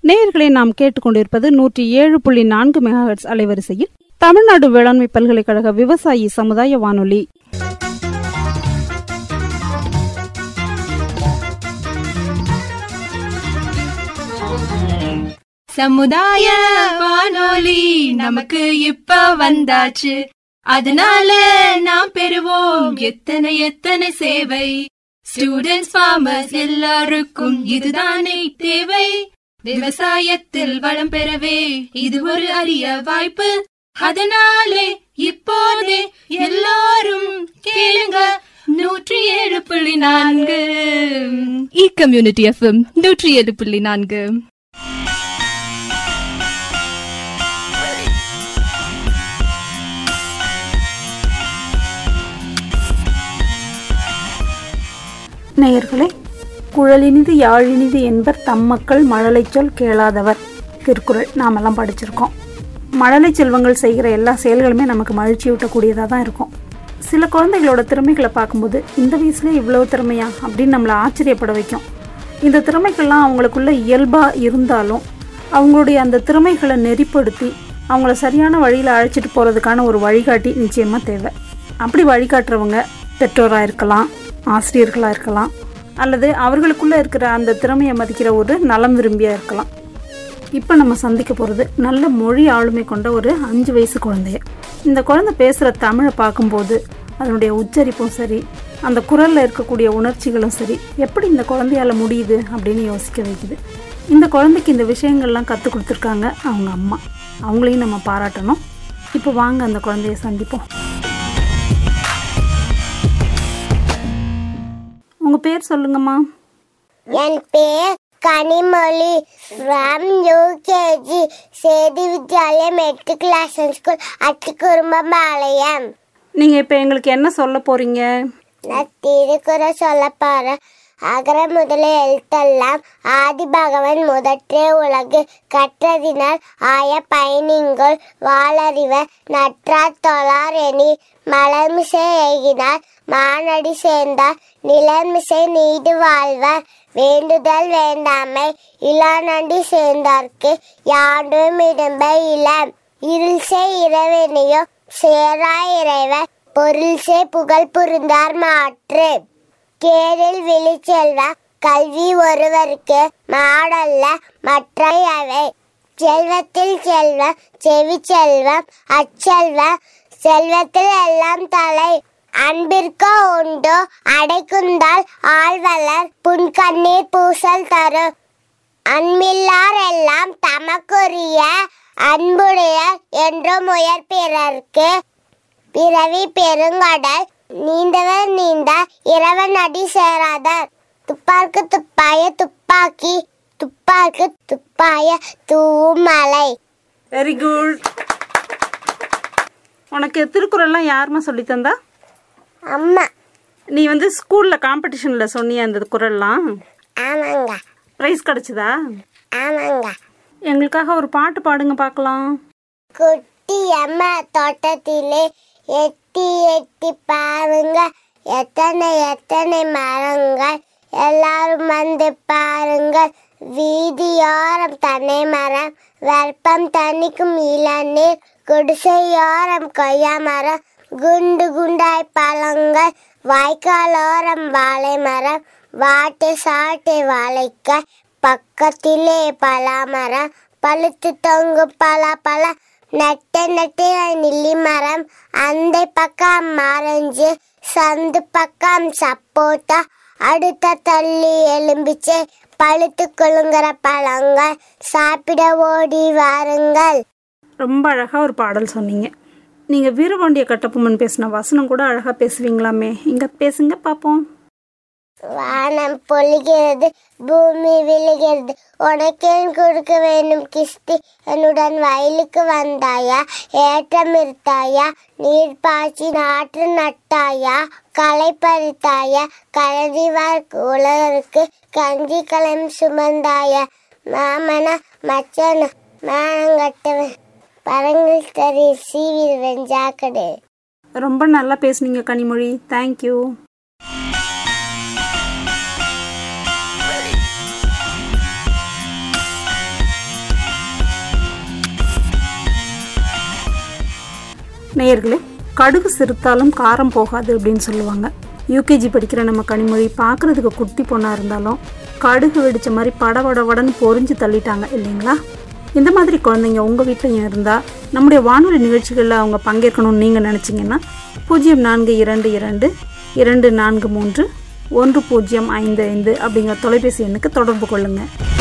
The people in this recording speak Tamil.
நேயர்களை நாம் கேட்டுக்கொண்டிருப்பது நூற்றி ஏழு புள்ளி நான்கு மெகாஹெட்ஸ் அலைவரிசையில் தமிழ்நாடு வேளாண்மை பல்கலைக்கழக விவசாயி சமுதாய வானொலி சமுதாய வானொலி நமக்கு இப்ப வந்தாச்சு அதனால நாம் பெறுவோம் எத்தனை எத்தனை சேவை ஸ்டூடெண்ட்ஸ் ஃபார்மர்ஸ் எல்லாருக்கும் இதுதானே தேவை விவசாயத்தில் வளம் பெறவே இது ஒரு அரிய வாய்ப்பு அதனாலே இப்போதே எல்லாரும் கேளுங்க நூற்றி ஏழு புள்ளி நான்கு இ கம்யூனிட்டி எஃப்எம் நூற்றி ஏழு புள்ளி நான்கு நேயர்களே குழலினிது யாழினிது என்பர் தம் மக்கள் மழலை சொல் கேளாதவர் திருக்குறள் நாமெல்லாம் படிச்சிருக்கோம் மழலை செல்வங்கள் செய்கிற எல்லா செயல்களுமே நமக்கு மகிழ்ச்சி ஊட்டக்கூடியதாக தான் இருக்கும் சில குழந்தைகளோட திறமைகளை பார்க்கும்போது இந்த வயசுல இவ்வளோ திறமையா அப்படின்னு நம்மளை ஆச்சரியப்பட வைக்கும் இந்த திறமைகள்லாம் அவங்களுக்குள்ள இயல்பாக இருந்தாலும் அவங்களுடைய அந்த திறமைகளை நெறிப்படுத்தி அவங்கள சரியான வழியில் அழைச்சிட்டு போகிறதுக்கான ஒரு வழிகாட்டி நிச்சயமாக தேவை அப்படி வழிகாட்டுறவங்க பெற்றோராக இருக்கலாம் ஆசிரியர்களாக இருக்கலாம் அல்லது அவர்களுக்குள்ளே இருக்கிற அந்த திறமையை மதிக்கிற ஒரு நலம் விரும்பியாக இருக்கலாம் இப்போ நம்ம சந்திக்க போகிறது நல்ல மொழி ஆளுமை கொண்ட ஒரு அஞ்சு வயசு குழந்தைய இந்த குழந்தை பேசுகிற தமிழை பார்க்கும்போது அதனுடைய உச்சரிப்பும் சரி அந்த குரலில் இருக்கக்கூடிய உணர்ச்சிகளும் சரி எப்படி இந்த குழந்தையால முடியுது அப்படின்னு யோசிக்க வைக்குது இந்த குழந்தைக்கு இந்த விஷயங்கள்லாம் கற்றுக் கொடுத்துருக்காங்க அவங்க அம்மா அவங்களையும் நம்ம பாராட்டணும் இப்போ வாங்க அந்த குழந்தைய சந்திப்போம் உங்கள் பேர் சொல்லுங்கம்மா என் பேர் Kanimozhi from UKG Sethi Vidyalayam matric class school Attukkurumbalayam நீங்கள் இப்போ எங்களுக்கு என்ன சொல்ல போகிறீங்க நான் திருக்குறள் சொல்ல போறேன் அகர முதல எழுத்தெல்லாம் ஆதி பகவன் முதற்றே உலகு கற்றதினால் ஆய பயணிங்கள் வாளறிவர் நற்றார் தொழார் எனி மலர்மிசை எய்கினார் மானடி சேர்ந்தார் நிலர்மிசை நீடு வாழ்வர் வேண்டுதல் வேண்டாமை இளாநண்டி சேர்ந்தார்க்கு யாண்டும் இடம்ப இளம் இருள்சே இரவெனியோ சேராய் இறைவர் பொருள்சே புகழ் புரிந்தார் மாற்று கேரில் விழிச்செல்வ கல்வி ஒருவருக்கு மாடல்ல மற்ற அவை செல்வத்தில் செல்வம் செவி செல்வம் அச்செல்வம் செல்வத்தில் எல்லாம் தலை அன்பிற்கோ உண்டோ அடைக்குந்தால் ஆழ்வலர் புன்கண்ணீர் பூசல் தரும் அன்பில்லார் எல்லாம் தமக்குரிய அன்புடையர் என்றும் உயர் பிறர்க்கு பிறவி பெருங்கடல் நீந்தவர் நீந்த இரவன் அடி சேராதார் துப்பார்க்கு துப்பாய துப்பாக்கி துப்பார்க்கு துப்பாய தூவும் மலை வெரி குட் உனக்கு திருக்குறள்லாம் யாரும்மா சொல்லி தந்தா அம்மா நீ வந்து ஸ்கூலில் காம்படிஷனில் சொன்னியா அந்த குரல்லாம் ஆமாங்க ப்ரைஸ் கிடச்சிதா ஆமாங்க எங்களுக்காக ஒரு பாட்டு பாடுங்க பார்க்கலாம் குட்டி அம்மா தோட்டத்திலே எட்டி எட்டி பாருங்க எத்தனை எத்தனை மரங்கள் எல்லாரும் வந்து பாருங்கள் வீதியோரம் தென்னை மரம் வெப்பம் தணிக்கும் இளநீர் குடிசையோரம் கொய்யா மரம் குண்டு குண்டாய் பழங்கள் வாய்க்காலோரம் வாழை மரம் வாட்டை சாட்டை வாழைக்காய் பக்கத்திலே பலாமரம் பழுத்து தொங்கும் பலா பழம் நெட்ட நெட்ட நெல்லி மரம் அந்த பக்கம் ஆரஞ்சு சந்து பக்கம் சப்போட்டா அடுத்த தள்ளி எலும்பிச்சை பழுத்து கொழுங்குற பழங்கள் சாப்பிட ஓடி வாருங்கள் ரொம்ப அழகாக ஒரு பாடல் சொன்னீங்க நீங்கள் வீரபாண்டிய கட்டபொம்மன் பேசின வசனம் கூட அழகாக பேசுவீங்களாமே இங்கே பேசுங்க பார்ப்போம் வானம் பொழிகிறது பூமி விழுகிறது உனக்கேன் கொடுக்க வேண்டும் கிஸ்தி என்னுடன் வயலுக்கு வந்தாயா ஏற்றம் இருத்தாயா நீர் பாய்ச்சி நாற்று நட்டாயா களை பறித்தாயா கலதிவார் உலகருக்கு கஞ்சி களம் சுமந்தாயா மாமன மச்சன மானங்கட்டவன் பரங்கள் தறி சீவி வெஞ்சாக்கடு ரொம்ப நல்லா பேசுனீங்க கனிமொழி தேங்க்யூ நேயர்களே கடுகு சிறுத்தாலும் காரம் போகாது அப்படின்னு சொல்லுவாங்க யூகேஜி படிக்கிற நம்ம கனிமொழி பார்க்குறதுக்கு குட்டி பொண்ணாக இருந்தாலும் கடுகு வெடிச்ச மாதிரி படபடபடன்னு பொறிஞ்சு தள்ளிட்டாங்க இல்லைங்களா இந்த மாதிரி குழந்தைங்க உங்கள் வீட்டிலையும் இருந்தால் நம்முடைய வானொலி நிகழ்ச்சிகளில் அவங்க பங்கேற்கணும்னு நீங்கள் நினச்சிங்கன்னா பூஜ்ஜியம் நான்கு இரண்டு இரண்டு இரண்டு நான்கு மூன்று ஒன்று பூஜ்ஜியம் ஐந்து ஐந்து அப்படிங்கிற தொலைபேசி எண்ணுக்கு தொடர்பு கொள்ளுங்கள்